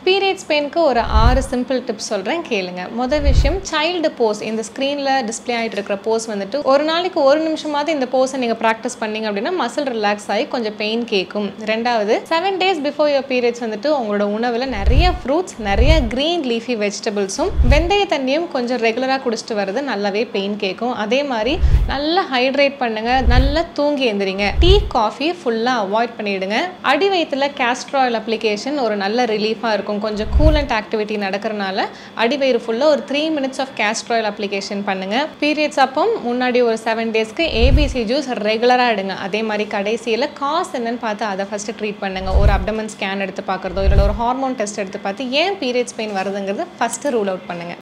periods பெயினுக்கு ஒரு ஆறு simple tips சொல்கிறேன் கேளுங்க முதல் விஷயம் சைல்டு போஸ் இந்த ஸ்க்ரீனில் டிஸ்ப்ளே ஆகிட்டு இருக்கிற போஸ் வந்துட்டு ஒரு நாளைக்கு ஒரு நிமிஷமாவது இந்த போஸை நீங்கள் ப்ராக்டிஸ் பண்ணீங்க அப்படின்னா மசில் ரிலாக்ஸ் ஆகி கொஞ்சம் பெயின் கேட்கும் ரெண்டாவது seven days before your periods வந்துட்டு உங்களோட உணவில் நிறைய ஃப்ரூட்ஸ் நிறைய க்ரீன் லீஃபி வெஜிடபிள்ஸும் வெந்தய தண்ணியும் கொஞ்சம் ரெகுலராக குடிச்சிட்டு வர்றது நல்லாவே பெயின் கேட்கும் அதே மாதிரி நல்லா ஹைட்ரேட் பண்ணுங்க நல்லா தூங்கி எந்திரிங்க டீ காஃபி ஃபுல்லாக அவாய்ட் பண்ணிடுங்க அடி வயிற்றுல castor oil அப்ளிகேஷன் ஒரு நல்ல ரிலீஃபாக இருக்கும் கொஞ்சம் கூலண்ட் ஆக்டிவிட்டி நடக்கிறனால அடிவயிறு ஃபுல்லாக ஒரு three minutes of castor oil application பண்ணுங்க பீரியட்ஸ் அப்போ முன்னாடி ஒரு செவன் டேஸ்க்கு ஏபிசி ஜூஸ் ரெகுலராக எடுங்க அதே மாதிரி கடைசியில் காசு என்னன்னு பார்த்து அதை ஃபஸ்ட்டு ட்ரீட் பண்ணுங்க ஒரு அப்டமன் ஸ்கேன் எடுத்து பார்க்குறதோ இல்லை ஒரு ஹார்மோன் டெஸ்ட் எடுத்து பார்த்து ஏன் பீரியட்ஸ் பெயின் வருதுங்கிறது ஃபஸ்ட்டு ரூல் அவுட் பண்ணுங்க